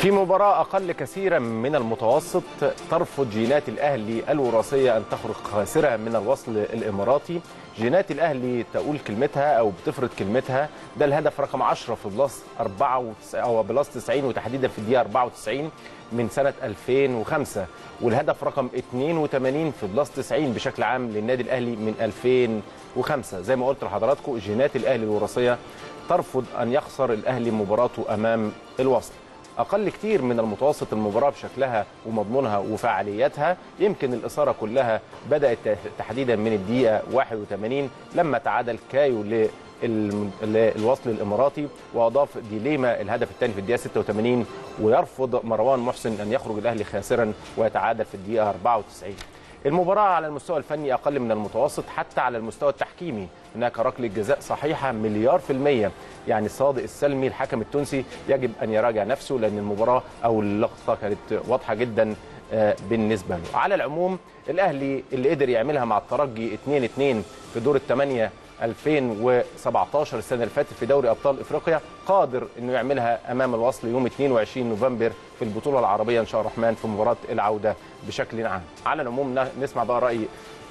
في مباراة أقل كثيرا من المتوسط ترفض جينات الأهلي الوراثية أن تخرج خاسرة من الوصل الإماراتي جينات الأهلي تقول كلمتها أو بتفرض كلمتها ده الهدف رقم 10 في بلس 4 أو بلس 90 وتحديدا في الدقيقة 94 من سنة 2005 والهدف رقم 82 في بلس 90 بشكل عام للنادي الأهلي من 2005 زي ما قلت لحضراتكم جينات الأهلي الوراثية ترفض أن يخسر الأهلي مباراته أمام الوصل اقل كتير من المتوسط المباراه بشكلها ومضمونها وفعاليتها يمكن الاثاره كلها بدات تحديدا من الدقيقه 81 لما تعادل كايو للوصل الاماراتي واضاف ديليما الهدف الثاني في الدقيقه 86 ويرفض مروان محسن ان يخرج الاهلي خاسرا ويتعادل في الدقيقه 94 المباراة على المستوى الفني أقل من المتوسط حتى على المستوى التحكيمي هناك ركلة جزاء صحيحة مليار في المية يعني صادق السلمي الحكم التونسي يجب أن يراجع نفسه لأن المباراة أو اللقطة كانت واضحة جدا بالنسبة له على العموم الأهلي اللي قدر يعملها مع الترجي 2-2 في دور الثمانية 2017 السنه اللي فاتت في دوري ابطال افريقيا قادر انه يعملها امام الوصل يوم 22 نوفمبر في البطوله العربيه ان شاء الله الرحمن في مباراه العوده بشكل عام. على العموم نسمع بقى راي